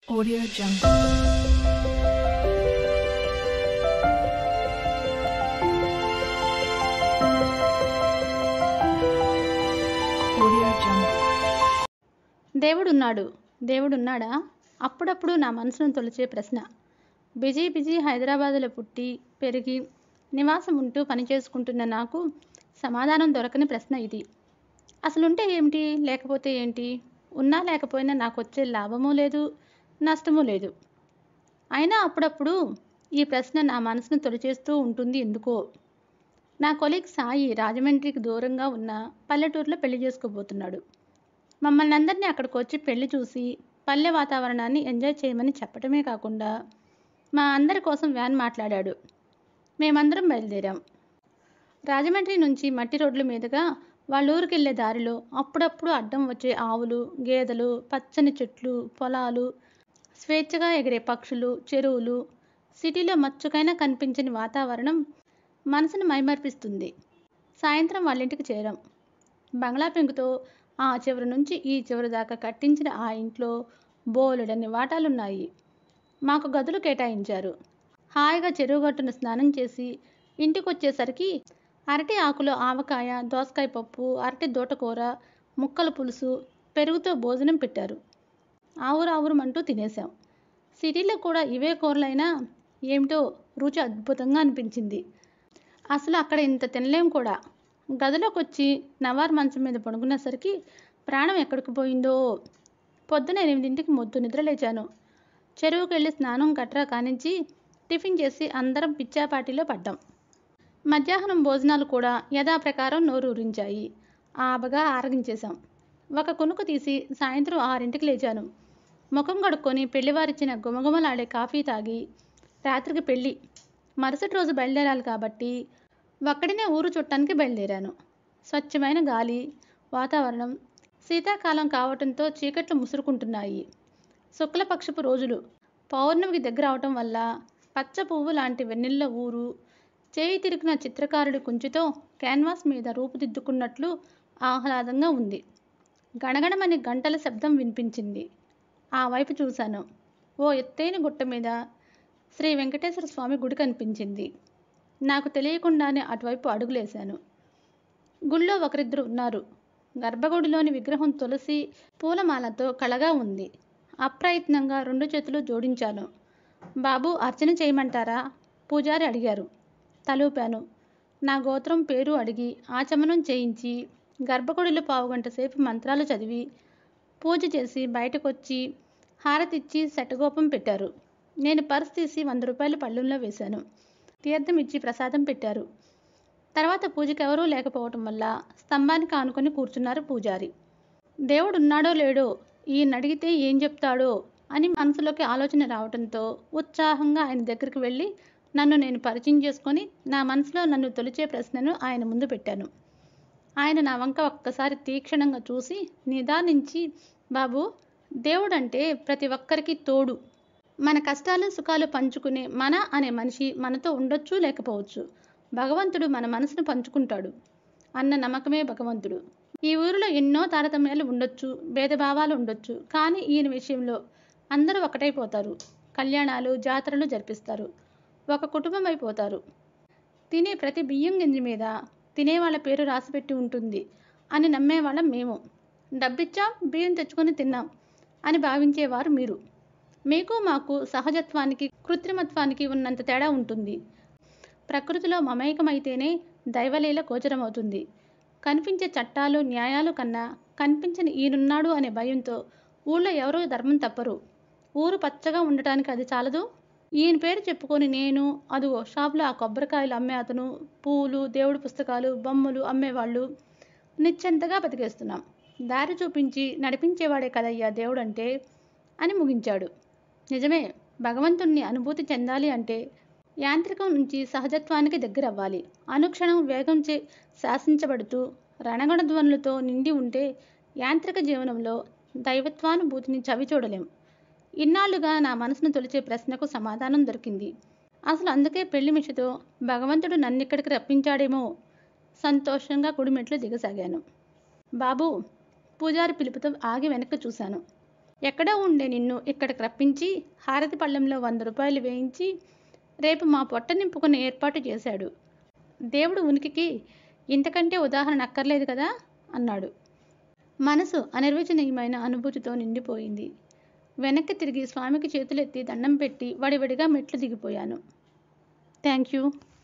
Audio Jungle. Audio Jungle. దేవుడున్నాడు దేవుడున్నాడా అప్పుడప్పుడు నా మనసును తొలిచే ప్రశ్న బిజీ బిజీ హైదరాబాదులో పుట్టి పెరిగి నివాసం ఉంటూ పనిచేసుకుంటున్న నాకు సమాధానం దొరకని ప్రశ్న ఇది అసలుంటే ఏమిటి లేకపోతే ఏంటి ఉన్నా లేకపోయినా నాకు వచ్చే లాభమూ లేదు నష్టమూ లేదు అయినా అప్పుడప్పుడు ఈ ప్రశ్న నా మనసును తొలిచేస్తూ ఉంటుంది ఎందుకో నా కొలీగ్ సాయి రాజమండ్రికి దూరంగా ఉన్న పల్లెటూరులో పెళ్లి చేసుకోబోతున్నాడు మమ్మల్ని అందరినీ అక్కడికి వచ్చి పెళ్లి చూసి పల్లె వాతావరణాన్ని ఎంజాయ్ చేయమని చెప్పటమే కాకుండా మా అందరి కోసం వ్యాన్ మాట్లాడాడు మేమందరం బయలుదేరాం రాజమండ్రి నుంచి మట్టి రోడ్ల మీదుగా వాళ్ళ ఊరికి వెళ్ళే దారిలో అప్పుడప్పుడు అడ్డం వచ్చే ఆవులు గేదెలు పచ్చని చెట్లు పొలాలు స్వేచ్ఛగా ఎగిరే పక్షులు చెరువులు సిటీలో మచ్చుకైనా కనిపించని వాతావరణం మనసును మైమర్పిస్తుంది సాయంత్రం వాళ్ళ ఇంటికి చేరాం బంగ్లా పెంకుతో ఆ చివరి నుంచి ఈ చివరి దాకా కట్టించిన ఆ ఇంట్లో బోలెడన్ని వాటాలున్నాయి మాకు గదులు కేటాయించారు హాయిగా చెరువు గట్టున స్నానం చేసి ఇంటికి వచ్చేసరికి అరటి ఆకులో ఆవకాయ దోసకాయ పప్పు అరటి దూటకూర ముక్కల పులుసు పెరుగుతో భోజనం పెట్టారు ఆవురు ఆవురమంటూ తినేసాం సిటీలో కూడా ఇవే కూరలైనా ఏమిటో రుచి అద్భుతంగా అనిపించింది అసలు అక్కడ ఇంత తినలేం కూడా గదిలోకి వచ్చి నవార్ మంచం మీద పడుకునేసరికి ప్రాణం ఎక్కడికి పోయిందో పొద్దున ఎనిమిదింటికి మొద్దు నిద్ర లేచాను చెరువుకి వెళ్ళి స్నానం గట్రా కానించి టిఫిన్ చేసి అందరం పిచ్చాపాటిలో పడ్డాం మధ్యాహ్నం భోజనాలు కూడా యథాప్రకారం నోరు ఊరించాయి ఆబగా ఆరగించేశాం ఒక కునుకు తీసి సాయంత్రం ఆరింటికి లేచాను ముఖం కడుక్కొని పెళ్లివారిచ్చిన గుమగుమలాడే కాఫీ తాగి రాత్రికి పెళ్ళి మరుసటి రోజు బయలుదేరాలి కాబట్టి ఒక్కడినే ఊరు చుట్టానికి బయలుదేరాను స్వచ్ఛమైన గాలి వాతావరణం శీతాకాలం కావటంతో చీకట్లు ముసురుకుంటున్నాయి శుక్లపక్షపు రోజులు పౌర్ణమికి దగ్గర అవటం వల్ల పచ్చ పువ్వు లాంటి వెన్నెల్ల ఊరు చేయి తిరిగిన చిత్రకారుడి కుంచితో క్యాన్వాస్ మీద రూపుదిద్దుకున్నట్లు ఆహ్లాదంగా ఉంది గణగణమని గంటల శబ్దం వినిపించింది ఆ వైపు చూశాను ఓ ఎత్తైన గుట్ట మీద శ్రీ వెంకటేశ్వర స్వామి గుడి కనిపించింది నాకు తెలియకుండానే అటువైపు అడుగులేశాను గుళ్ళో ఒకరిద్దరు ఉన్నారు గర్భగుడిలోని విగ్రహం తులసి పూలమాలతో కళగా ఉంది అప్రయత్నంగా రెండు చేతులు జోడించాను బాబు అర్చన చేయమంటారా పూజారి అడిగారు తలూపాను నా గోత్రం పేరు అడిగి ఆచమనం చేయించి గర్భగుడిలో పావుగంట సేపు మంత్రాలు చదివి పూజ చేసి బయటకొచ్చి హారతిచ్చి శటగోపం పెట్టారు నేను పర్స్ తీసి వంద రూపాయలు పళ్ళుల్లో వేశాను తీర్థం ఇచ్చి ప్రసాదం పెట్టారు తర్వాత పూజకి ఎవరూ లేకపోవటం వల్ల స్తంభానికి ఆనుకొని కూర్చున్నారు పూజారి దేవుడు ఉన్నాడో లేడో ఈయన అడిగితే ఏం చెప్తాడో అని మనసులోకి ఆలోచన రావడంతో ఉత్సాహంగా ఆయన దగ్గరికి వెళ్ళి నన్ను నేను పరిచయం చేసుకొని నా మనసులో నన్ను తొలిచే ప్రశ్నను ఆయన ముందు పెట్టాను ఆయన నా వంక ఒక్కసారి తీక్షణంగా చూసి నిదానించి బాబు దేవుడంటే ప్రతి ఒక్కరికి తోడు మన కష్టాలు సుఖాలు పంచుకునే మన అనే మనిషి మనతో ఉండొచ్చు లేకపోవచ్చు భగవంతుడు మన మనసును పంచుకుంటాడు అన్న నమ్మకమే భగవంతుడు ఈ ఊరిలో ఎన్నో తారతమ్యాలు ఉండొచ్చు భేదభావాలు ఉండొచ్చు కానీ ఈయన విషయంలో అందరూ ఒకటైపోతారు కళ్యాణాలు జాతరలు జరిపిస్తారు ఒక కుటుంబం అయిపోతారు తినే ప్రతి బియ్యం గింజ మీద తినేవాళ్ళ పేరు రాసిపెట్టి ఉంటుంది అని నమ్మేవాళ్ళం మేము డబ్బిచ్చాం బియ్యం తెచ్చుకొని తిన్నాం అని భావించేవారు మీరు మీకు మాకు సహజత్వానికి కృత్రిమత్వానికి ఉన్నంత తేడా ఉంటుంది ప్రకృతిలో మమేకమైతేనే దైవలీల గోచరమవుతుంది కనిపించే చట్టాలు న్యాయాలు కన్నా కనిపించని ఈయనున్నాడు అనే భయంతో ఊళ్ళో ఎవరూ ధర్మం తప్పరు ఊరు పచ్చగా ఉండటానికి అది చాలదు ఈయన పేరు చెప్పుకొని నేను అదిగో షాప్లో ఆ కొబ్బరికాయలు అమ్మే అతను పూలు దేవుడి పుస్తకాలు బొమ్మలు అమ్మేవాళ్ళు నిశ్చంతగా బతికేస్తున్నాం దారి చూపించి నడిపించేవాడే కదయ్యా దేవుడంటే అని ముగించాడు నిజమే భగవంతుణ్ణి అనుభూతి చెందాలి అంటే యాంత్రికం నుంచి సహజత్వానికి దగ్గర అవ్వాలి అనుక్షణం వేగంచే శాసించబడుతూ రణగణ ధ్వనులతో నిండి ఉంటే యాంత్రిక జీవనంలో దైవత్వానుభూతిని చవి చూడలేం ఇన్నాళ్లుగా నా మనసును తొలిచే ప్రశ్నకు సమాధానం దొరికింది అసలు అందుకే పెళ్లి మిషతో భగవంతుడు నన్నిక్కడికి రప్పించాడేమో సంతోషంగా కుడిమెట్లు దిగసాగాను బాబు పూజారి పిలుపుతో ఆగి వెనక్కి చూశాను ఎక్కడో ఉండే నిన్ను ఇక్కడికి రప్పించి హారతి పళ్ళెంలో వంద రూపాయలు వేయించి రేపు మా పొట్ట నింపుకునే ఏర్పాటు చేశాడు దేవుడు ఉనికికి ఇంతకంటే ఉదాహరణ అక్కర్లేదు కదా అన్నాడు మనసు అనిర్వచనీయమైన అనుభూతితో నిండిపోయింది వెనక్కి తిరిగి స్వామికి చేతులెత్తి దండం పెట్టి వడివడిగా మెట్లు దిగిపోయాను థ్యాంక్ యూ